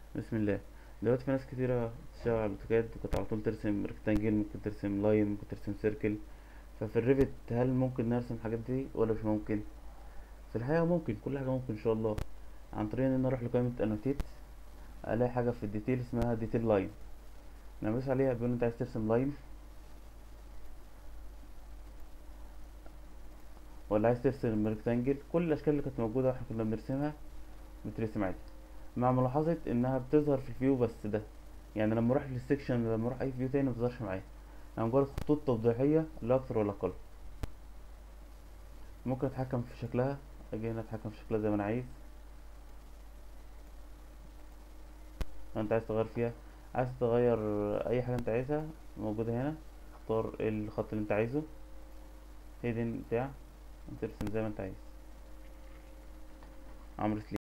بسم الله دلوقتي في ناس كتيرة بتشتغل على الاوتوكاد وكانت على طول ترسم ريكتانجل ممكن ترسم لاين ممكن ترسم سيركل ففي الريفت هل ممكن نرسم الحاجات دي ولا مش ممكن في الحقيقة ممكن كل حاجة ممكن ان شاء الله عن طريق ان انا اروح لقائمة انوتيت الاقي حاجة في الديتيل اسمها ديتيل لاين لما ادوس عليها بيقول انت عايز ترسم لاين ولا عايز ترسم ريكتانجل كل الاشكال اللي كانت موجودة واحنا كنا بنرسمها بترسم عادي مع ملاحظة انها بتظهر في الفيو بس ده يعني لما اروح للسكشن لما اروح اي فيو تاني مبتظهرش معايا انا مجرد خطوط توضيحية لا اكتر ولا اقل ممكن اتحكم في شكلها اجي هنا اتحكم في شكلها زي ما انا عايز انت عايز تغير فيها عايز تغير اي حاجة انت عايزها موجودة هنا اختار الخط اللي انت عايزه هيدن بتاع ترسم زي ما انت عايز عمرو سليم